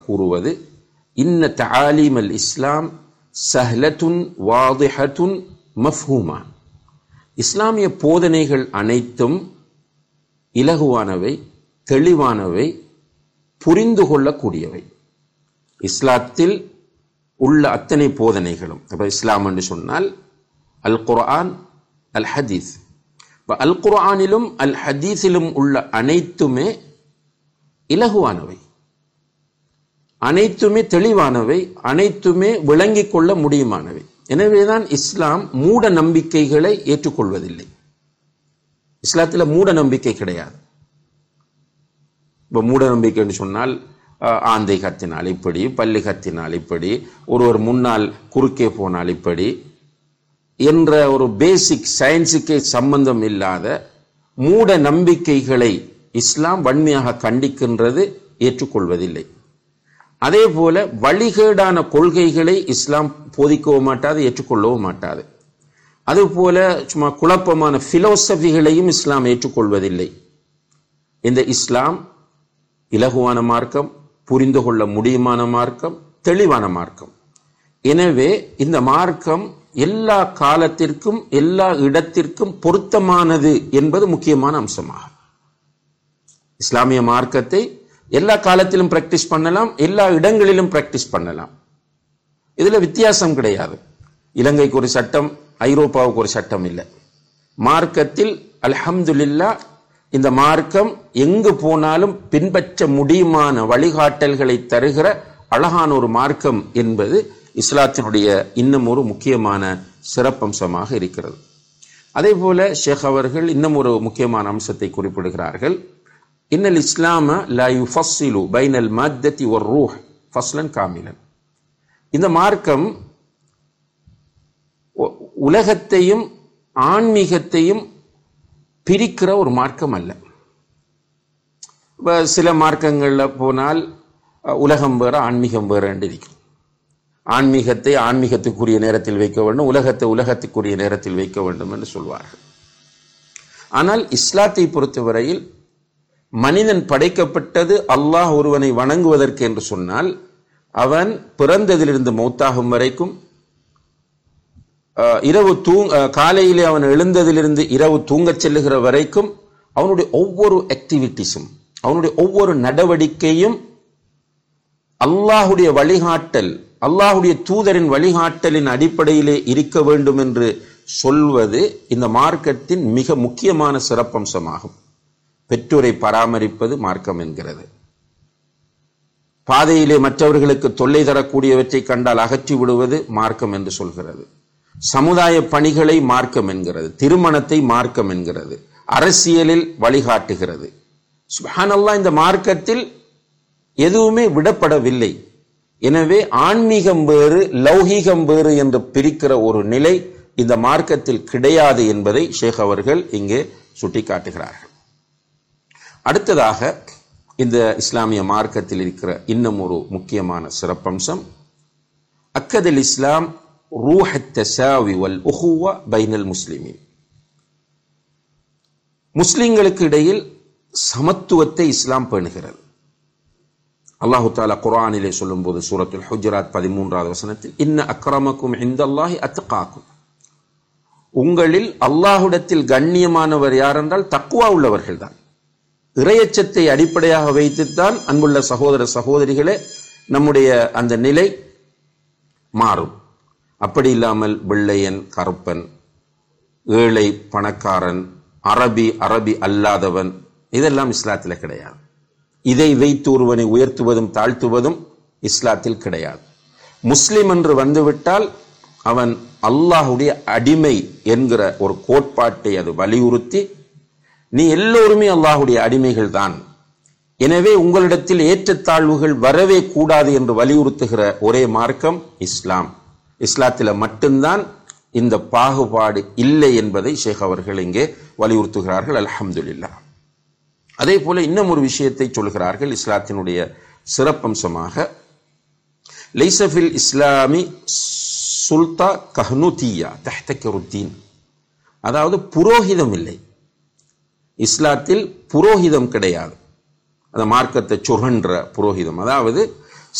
கூறுவது இன்ன தஆலீம் அல் இஸ்லாம் சஹ்லத்துன் வாதிஹத்துன் மஃஹூமா இஸ்லாமிய போதனைகள் அனைத்தும் இலகுவானவை தெளிவானவை புரிந்து கொள்ளக்கூடியவை இஸ்லாத்தில் உள்ள அத்தனை போதனைகளும் அப்போ இஸ்லாம் என்று சொன்னால் அல் குர்ஆன் அல் ஹதீஸ் இப்போ அல் குர்ஆனிலும் அல் ஹதீஸிலும் உள்ள அனைத்துமே இலகுவானவை அனைத்துமே தெளிவானவை அனைத்துமே விளங்கிக் கொள்ள முடியுமானவை எனவேதான் இஸ்லாம் மூட நம்பிக்கைகளை ஏற்றுக்கொள்வதில்லை இஸ்லாத்தில் மூட நம்பிக்கை கிடையாது இப்போ மூட நம்பிக்கைன்னு சொன்னால் அஹ், ஆந்தை கத்தினால் இப்படி பல்லு கத்தினால் இப்படி ஒருவர் முன்னால் குறுக்கே போனால் இப்படி என்ற ஒரு பேசிக் சயின்ஸுக்கே சம்பந்தம் இல்லாத மூட நம்பிக்கைகளை இஸ்லாம் வன்மையாக கண்டிக்கின்றது ஏற்றுக்கொள்வதில்லை அதே போல வழிகேடான கொள்கைகளை இஸ்லாம் போதிக்கவும் மாட்டாது ஏற்றுக்கொள்ளவும் மாட்டாது அதுபோல சும்மா குழப்பமான பிலோசபிகளையும் இஸ்லாம் ஏற்றுக்கொள்வதில்லை இந்த இஸ்லாம் இலகுவான மார்க்கம் புரிந்து கொள்ள முடியுமான மார்க்கம் தெளிவான மார்க்கம் எனவே இந்த மார்க்கம் எல்லா காலத்திற்கும் எல்லா இடத்திற்கும் பொருத்தமானது என்பது முக்கியமான அம்சமாகும் இஸ்லாமிய மார்க்கத்தை எல்லா காலத்திலும் பிராக்டிஸ் பண்ணலாம் எல்லா இடங்களிலும் பிராக்டிஸ் பண்ணலாம் இதுல வித்தியாசம் கிடையாது இலங்கைக்கு ஒரு சட்டம் ஐரோப்பாவுக்கு ஒரு சட்டம் இல்லை மார்க்கத்தில் அல்ஹம்துலில்லா இந்த மார்க்கம் எங்கு போனாலும் பின்பற்ற முடியுமான வழிகாட்டல்களை தருகிற அழகான ஒரு மார்க்கம் என்பது இஸ்லாத்தினுடைய இன்னும் ஒரு முக்கியமான சிறப்பம்சமாக இருக்கிறது அதே போல ஷேக் அவர்கள் இன்னும் ஒரு முக்கியமான அம்சத்தை குறிப்பிடுகிறார்கள் இன்னல் இஸ்லாம லா யுஃபஸ்ஸிலு பைனல் மத்தத்தி ஒரு ரூஹ் ஃபஸ்லன் காமிலன் இந்த மார்க்கம் உ- உலகத்தையும் ஆன்மீகத்தையும் பிரிக்கிற ஒரு மார்க்கம் அல்ல இப்ப சில மார்க்கங்கள்ல போனால் அஹ், உலகம் வேற ஆன்மீகம் வேற என்று இருக்கும் ஆன்மீகத்தை ஆன்மீகத்துக்குரிய நேரத்தில் வைக்க வேண்டும் உலகத்தை உலகத்துக்குரிய நேரத்தில் வைக்க வேண்டும் என்று சொல்வார்கள் ஆனால் இஸ்லாத்தை பொறுத்தவரையில் மனிதன் படைக்கப்பட்டது அல்லாஹ் ஒருவனை வணங்குவதற்கு என்று சொன்னால் அவன் பிறந்ததிலிருந்து மௌத்தாகும் வரைக்கும் அஹ், இரவு தூங் அஹ், காலையிலே அவன் எழுந்ததிலிருந்து இரவு தூங்கச் செல்லுகிற வரைக்கும் அவனுடைய ஒவ்வொரு ஆக்டிவிட்டிஸும் அவனுடைய ஒவ்வொரு நடவடிக்கையும் அல்லாஹுடைய வழிகாட்டல் அல்லாஹுடைய தூதரின் வழிகாட்டலின் அடிப்படையிலே இருக்க வேண்டும் என்று சொல்வது இந்த மார்க்கத்தின் மிக முக்கியமான சிறப்பம்சமாகும் பெற்றோரை பராமரிப்பது மார்க்கம் என்கிறது பாதையிலே மற்றவர்களுக்கு தொல்லை தரக்கூடியவற்றை கண்டால் அகற்றி விடுவது மார்க்கம் என்று சொல்கிறது சமுதாய பணிகளை மார்க்கம் என்கிறது திருமணத்தை மார்க்கம் என்கிறது அரசியலில் வழிகாட்டுகிறது சுப்ஹானல்லாஹ் இந்த மார்க்கத்தில் எதுவுமே விடப்படவில்லை எனவே ஆன்மீகம் வேறு லௌகீகம் வேறு என்று பிரிக்கிற ஒரு நிலை இந்த மார்க்கத்தில் கிடையாது என்பதை ஷேக் அவர்கள் இங்கே சுட்டிக்காட்டுகிறார்கள் அடுத்ததாக இந்த இஸ்லாமிய மார்க்கத்தில் இருக்கிற இன்னும் ஒரு முக்கியமான சிறப்பம்சம் அக்கதல் இஸ்லாம் ரூஹ் தசாவி வல் உஹுவா பைனல் முஸ்லிமின் முஸ்லிம்களுக்கு இடையில் சமத்துவத்தை இஸ்லாம் பேணுகிறது அல்லாஹு தாலா குர்ஆனிலே சொல்லும்போது சூரத்துல் ஹுஜராத் பதிமூன்றாவது வசனத்தில் இன்ன அக்ரமக்கும் இந்தல்லாஹி அத்காக்கும் உங்களில் அல்லாஹுடத்தில் கண்ணியமானவர் யார் என்றால் தக்குவா உள்ளவர்கள் தான் இறையச்சத்தை அடிப்படையாக வைத்துத்தான் அன்புள்ள சகோதர சகோதரிகளே நம்முடைய அந்த நிலை மாறும் அப்படி இல்லாமல் வெள்ளையன் கருப்பன் ஏழை பணக்காரன் அரபி அரபி அல்லாதவன் இதெல்லாம் இஸ்லாத்தில் கிடையாது இதை வைத்து ஒருவனை உயர்த்துவதும் தாழ்த்துவதும் இஸ்லாத்தில் கிடையாது முஸ்லிம் என்று வந்துவிட்டால் அவன் அல்லாஹுடைய அடிமை என்கிற ஒரு கோட்பாட்டை அது வலியுறுத்தி நீ எல்லோருமே அல்லாஹுடைய அடிமைகள் தான் எனவே உங்களிடத்தில் ஏற்றத்தாழ்வுகள் வரவே கூடாது என்று வலியுறுத்துகிற ஒரே மார்க்கம் இஸ்லாம் இஸ்லாத்தில் மட்டும்தான் இந்த பாகுபாடு இல்லை என்பதை ஷேக் அவர்கள் இங்கே வலியுறுத்துகிறார்கள் அல்ஹம்துலில்லாஹ் அதே போல இன்னும் ஒரு விஷயத்தை சொல்கிறார்கள் இஸ்லாத்தினுடைய சிறப்பம்சமாக லைசஃபில் இஸ்லாமி சுல்தா கஹ்னுதியா தஹ்தக்கருத்தீன் அதாவது புரோகிதம் இல்லை இஸ்லாத்தில் புரோகிதம் கிடையாது அந்த மார்க்கத்தை சுகன்ற புரோகிதம் அதாவது